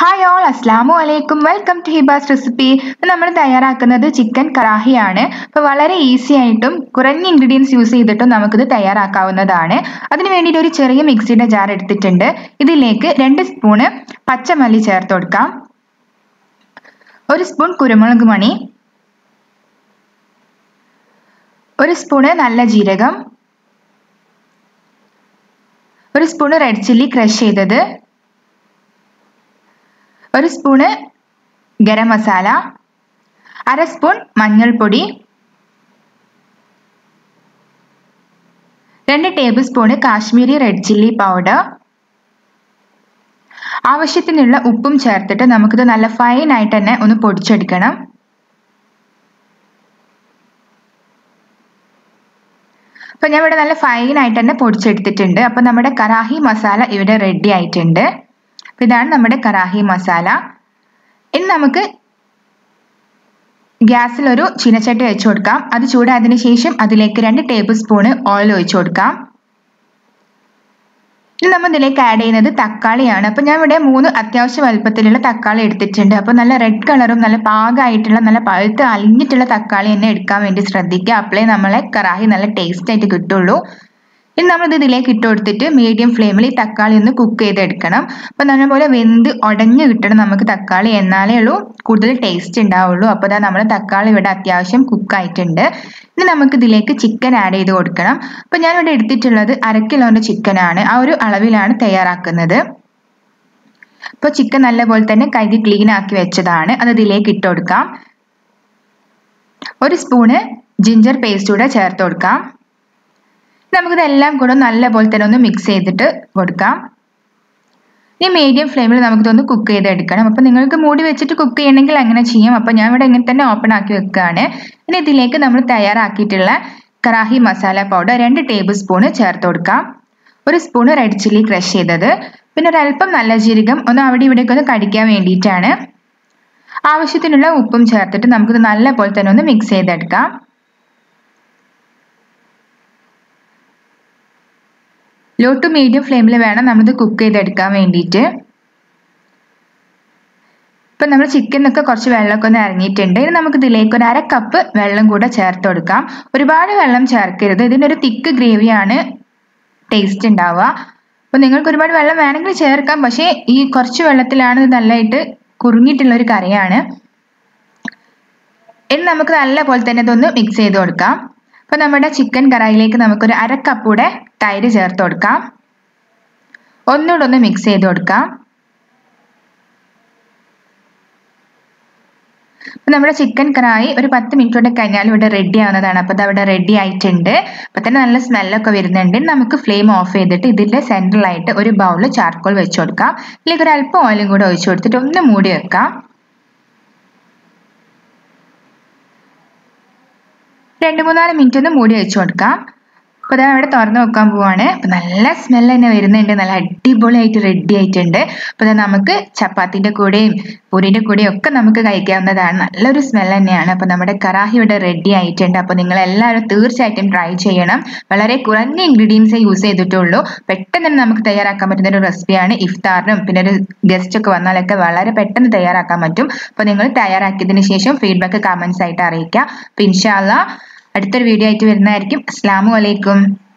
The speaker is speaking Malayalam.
ഹായ് ഓൾ അസ്ലാമു അലൈക്കും വെൽക്കം ടു ഹിബാസ് റെസിപ്പി നമ്മൾ തയ്യാറാക്കുന്നത് ചിക്കൻ കറാഹിയാണ് അപ്പോൾ വളരെ ഈസി ആയിട്ടും കുറഞ്ഞ ഇൻഗ്രീഡിയൻസ് യൂസ് ചെയ്തിട്ടും നമുക്കിത് തയ്യാറാക്കാവുന്നതാണ് അതിന് വേണ്ടിയിട്ട് ഒരു ചെറിയ മിക്സിയുടെ ജാർ എടുത്തിട്ടുണ്ട് ഇതിലേക്ക് രണ്ട് സ്പൂണ് പച്ചമല്ലി ചേർത്ത് കൊടുക്കാം ഒരു സ്പൂൺ കുരുമുളക് മണി ഒരു സ്പൂണ് നല്ല ജീരകം ഒരു സ്പൂണ് റെഡ് ചില്ലി ക്രഷ് ചെയ്തത് ഒരു സ്പൂണ് ഗരം മസാല അര സ്പൂൺ മഞ്ഞൾപ്പൊടി രണ്ട് tablespoon Kashmiri red chilli powder ആവശ്യത്തിനുള്ള ഉപ്പും ചേർത്തിട്ട് നമുക്കിത് നല്ല ഫൈൻ ആയിട്ട് തന്നെ ഒന്ന് പൊടിച്ചെടുക്കണം അപ്പൊ ഞാൻ ഇവിടെ നല്ല ഫൈൻ ആയിട്ട് തന്നെ പൊടിച്ചെടുത്തിട്ടുണ്ട് അപ്പൊ നമ്മുടെ കറാഹി മസാല ഇവിടെ റെഡി ആയിട്ടുണ്ട് അപ്പൊ ഇതാണ് നമ്മുടെ കറാഹി മസാല ഇനി നമുക്ക് ഗ്യാസിൽ ഒരു ചീനച്ചട്ടി വെച്ച് കൊടുക്കാം അത് ചൂടായതിനു ശേഷം അതിലേക്ക് രണ്ട് ടേബിൾ സ്പൂണ് ഓയിൽ ഒഴിച്ചു കൊടുക്കാം ഇനി നമ്മൾ ഇതിലേക്ക് ആഡ് ചെയ്യുന്നത് തക്കാളിയാണ് അപ്പോൾ ഞാൻ ഇവിടെ മൂന്ന് അത്യാവശ്യ വലുപ്പത്തിലുള്ള തക്കാളി എടുത്തിട്ടുണ്ട് അപ്പോൾ നല്ല റെഡ് കളറും നല്ല പാകമായിട്ടുള്ള നല്ല പഴുത്ത് അലിഞ്ഞിട്ടുള്ള തക്കാളി തന്നെ എടുക്കാൻ വേണ്ടി ശ്രദ്ധിക്കുക അപ്പോഴേ നമ്മളെ കറാഹി നല്ല ടേസ്റ്റ് ആയിട്ട് കിട്ടുള്ളൂ ഇനി നമ്മളിത് ഇതിലേക്ക് ഇട്ട് കൊടുത്തിട്ട് മീഡിയം ഫ്ലെയിമിൽ ഈ തക്കാളി ഒന്ന് കുക്ക് ചെയ്തെടുക്കണം അപ്പോൾ നല്ലപോലെ വെന്ത് ഉടഞ്ഞു കിട്ടണം നമുക്ക് തക്കാളി എന്നാലേ ഉള്ളൂ കൂടുതൽ ടേസ്റ്റ് ഉണ്ടാവുള്ളൂ അപ്പോൾ ഇതാ നമ്മൾ തക്കാളി ഇവിടെ അത്യാവശ്യം കുക്ക് ആയിട്ടുണ്ട് ഇനി നമുക്ക് ഇതിലേക്ക് ചിക്കൻ ആഡ് ചെയ്ത് കൊടുക്കണം അപ്പോൾ ഞാൻ ഇവിടെ എടുത്തിട്ടുള്ളത് അര കിലോൻ്റെ ചിക്കനാണ് ആ ഒരു അളവിലാണ് തയ്യാറാക്കുന്നത് അപ്പോൾ ചിക്കൻ നല്ലപോലെ തന്നെ കഴുകി ക്ലീൻ ആക്കി വെച്ചതാണ് അത് ഇതിലേക്ക് ഇട്ട് കൊടുക്കാം ഒരു സ്പൂണ് ജിഞ്ചർ പേസ്റ്റ് കൂടെ ചേർത്ത് കൊടുക്കാം നമുക്കിതെല്ലാം കൂടെ നല്ലപോലെ തന്നെ ഒന്ന് മിക്സ് ചെയ്തിട്ട് കൊടുക്കാം ഈ മീഡിയം ഫ്ലെയിമിൽ നമുക്കിതൊന്ന് കുക്ക് ചെയ്തെടുക്കണം അപ്പോൾ നിങ്ങൾക്ക് മൂടി വെച്ചിട്ട് കുക്ക് ചെയ്യണമെങ്കിൽ അങ്ങനെ ചെയ്യാം അപ്പോൾ ഞാൻ ഇവിടെ ഇങ്ങനെ തന്നെ ഓപ്പൺ ആക്കി വെക്കുകയാണ് ഇനി ഇതിലേക്ക് നമ്മൾ തയ്യാറാക്കിയിട്ടുള്ള കറാഹി മസാല പൗഡർ രണ്ട് ടേബിൾ സ്പൂണ് ചേർത്ത് കൊടുക്കാം ഒരു സ്പൂണ് റെഡ് ചില്ലി ക്രഷ് ചെയ്തത് പിന്നെ ഒരല്പം നല്ല ജീരകം ഒന്ന് അവിടെ ഇവിടേക്ക് ഒന്ന് കടിക്കാൻ വേണ്ടിയിട്ടാണ് ആവശ്യത്തിനുള്ള ഉപ്പും ചേർത്തിട്ട് നമുക്കിത് നല്ലപോലെ തന്നെ ഒന്ന് മിക്സ് ചെയ്തെടുക്കാം ലോ ടു മീഡിയം ഫ്ലെയിമിൽ വേണം നമ്മളിത് കുക്ക് ചെയ്തെടുക്കാൻ വേണ്ടിയിട്ട് ഇപ്പം നമ്മൾ ചിക്കനൊക്കെ കുറച്ച് വെള്ളമൊക്കെ ഒന്ന് ഇറങ്ങിയിട്ടുണ്ട് ഇനി നമുക്ക് ഇതിലേക്ക് ഒരു അര കപ്പ് വെള്ളം കൂടെ ചേർത്ത് കൊടുക്കാം ഒരുപാട് വെള്ളം ചേർക്കരുത് ഇതിൻ്റെ ഒരു തിക്ക് ഗ്രേവിയാണ് ടേസ്റ്റ് ഉണ്ടാവുക അപ്പോൾ നിങ്ങൾക്ക് ഒരുപാട് വെള്ളം വേണമെങ്കിൽ ചേർക്കാം പക്ഷേ ഈ കുറച്ച് വെള്ളത്തിലാണ് ഇത് നല്ലതായിട്ട് കുറുങ്ങിയിട്ടുള്ള ഒരു കറിയാണ് ഇനി നമുക്ക് നല്ല പോലെ തന്നെ ഇതൊന്ന് മിക്സ് ചെയ്ത് കൊടുക്കാം അപ്പോൾ നമ്മുടെ ചിക്കൻ കറായിലേക്ക് നമുക്കൊരു അര കപ്പ് കൂടെ തൈര് ചേർത്ത് കൊടുക്കാം ഒന്നുകൂടെ ഒന്ന് മിക്സ് ചെയ്ത് കൊടുക്കാം അപ്പോൾ നമ്മുടെ ചിക്കൻ കറായി ഒരു പത്ത് മിനിറ്റ് കൊണ്ട് കഴിഞ്ഞാൽ ഇവിടെ റെഡി ആവുന്നതാണ് അപ്പോൾ അത് അവിടെ റെഡി ആയിട്ടുണ്ട് അപ്പോൾ തന്നെ നല്ല സ്മെല്ലൊക്കെ വരുന്നുണ്ട് നമുക്ക് ഫ്ലെയിം ഓഫ് ചെയ്തിട്ട് ഇതിൻ്റെ സെൻട്രലായിട്ട് ഒരു ബൗളിൽ ചാർക്കോൾ വെച്ച് കൊടുക്കാം ഇതിലേക്ക് ഒരു അല്പം ഓയിലും കൂടെ ഒഴിച്ചു കൊടുത്തിട്ട് ഒന്ന് മൂടി വെക്കാം രണ്ട് മൂന്നാല് മിനിറ്റ് ഒന്ന് മൂടി വെച്ച് കൊടുക്കാം അപ്പോൾ അതാ ഇവിടെ തുറന്ന് വെക്കാൻ പോവാണ് അപ്പോൾ നല്ല സ്മെൽ തന്നെ വരുന്നുണ്ട് നല്ല അടിപൊളിയായിട്ട് റെഡി ആയിട്ടുണ്ട് അപ്പോൾ അതാ നമുക്ക് ചപ്പാത്തിൻ്റെ കൂടെയും പൂരിൻ്റെ കൂടെയും ഒക്കെ നമുക്ക് കഴിക്കാവുന്നതാണ് നല്ലൊരു സ്മെൽ തന്നെയാണ് അപ്പോൾ നമ്മുടെ കറാഹി ഇവിടെ റെഡി ആയിട്ടുണ്ട് അപ്പോൾ നിങ്ങൾ എല്ലാവരും തീർച്ചയായിട്ടും ട്രൈ ചെയ്യണം വളരെ കുറഞ്ഞ ഇൻഗ്രീഡിയൻസേ യൂസ് ചെയ്തിട്ടുള്ളൂ പെട്ടെന്ന് തന്നെ നമുക്ക് തയ്യാറാക്കാൻ പറ്റുന്ന ഒരു റെസിപ്പിയാണ് ഇഫ്താറിനും പിന്നെ ഒരു ഗസ്റ്റ് ഒക്കെ വന്നാലൊക്കെ വളരെ പെട്ടെന്ന് തയ്യാറാക്കാൻ പറ്റും അപ്പോൾ നിങ്ങൾ തയ്യാറാക്കിയതിന് ശേഷം ഫീഡ്ബാക്ക് കമൻസ് ആയിട്ട് അറിയിക്കുക അപ്പോൾ ഇൻഷാല്ല അടുത്തൊരു വീഡിയോ ആയിട്ട് വരുന്നതായിരിക്കും അസ്സാം വലൈക്കും